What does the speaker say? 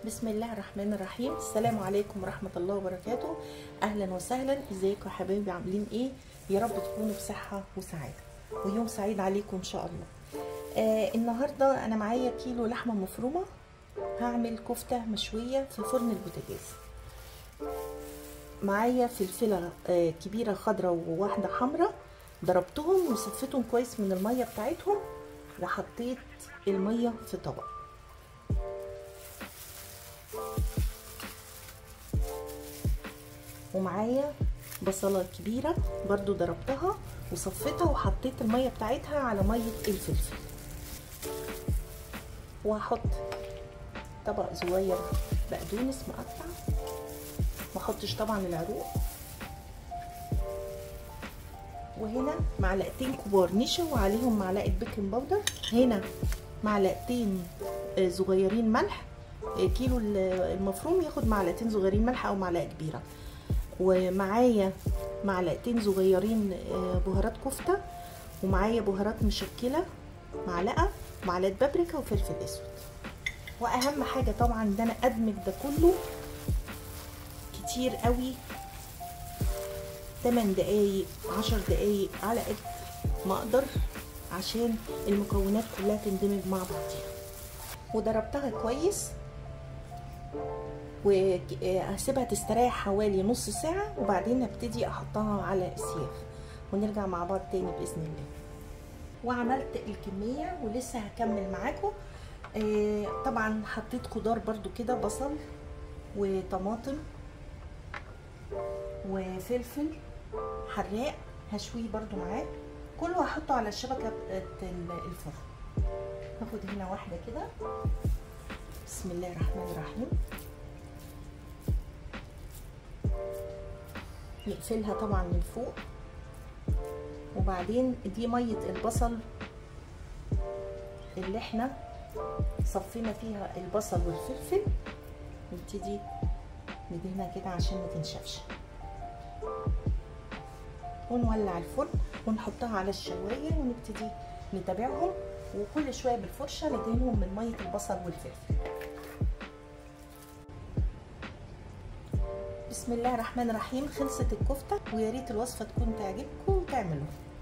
بسم الله الرحمن الرحيم السلام عليكم ورحمة الله وبركاته أهلا وسهلا ازيكم يا حبايبي عاملين ايه يا رب تكونوا بصحة وسعادة ويوم سعيد عليكم ان شاء الله آه النهاردة انا معايا كيلو لحمة مفرومة هعمل كفتة مشوية في فرن البوتاجاز معايا فلفلة آه كبيرة خضراء وواحدة حمراء ضربتهم وصفيتهم كويس من المية بتاعتهم وحطيت المية في طبق ومعايا بصلة كبيرة برضو ضربتها وصفيتها وحطيت المية بتاعتها على مية الفلفل وهحط طبق صغير بقدونس مقطع ما احطش طبعا العروق وهنا معلقتين كبار نشا وعليهم معلقه بيكنج باودر هنا معلقتين صغيرين ملح كيلو المفروم ياخد معلقتين صغيرين ملح او معلقه كبيره ومعايا معلقتين صغيرين بهارات كفته ومعايا بهارات مشكله معلقه معلقه بابريكا وفلفل اسود واهم حاجه طبعا ان انا ادمج ده كله كتير قوي 8 دقايق 10 دقايق على قد ما اقدر عشان المكونات كلها تندمج مع بعضيها وضربتها كويس وهسيبها تستريح حوالي نص ساعة وبعدين ابتدي احطها على السياخ ونرجع مع بعض تاني بإذن الله وعملت الكمية ولسه هكمل معاكم آه طبعا حطيت خضار برضو كده بصل وطماطم وفلفل حراق هشويه برضو معاه كله هحطه على الشبكة الفرن هاخد هنا واحدة كده بسم الله الرحمن الرحيم نقفلها طبعا من فوق وبعدين دي مية البصل اللي احنا صفينا فيها البصل والفلفل نبتدي ندهنها كده عشان ما تنشفش ونولع الفرن ونحطها على الشوايه ونبتدي نتابعهم وكل شويه بالفرشه ندهنهم من ميه البصل والفلفل بسم الله الرحمن الرحيم خلصت الكفته ويا ريت الوصفه تكون تعجبكم وتعملوها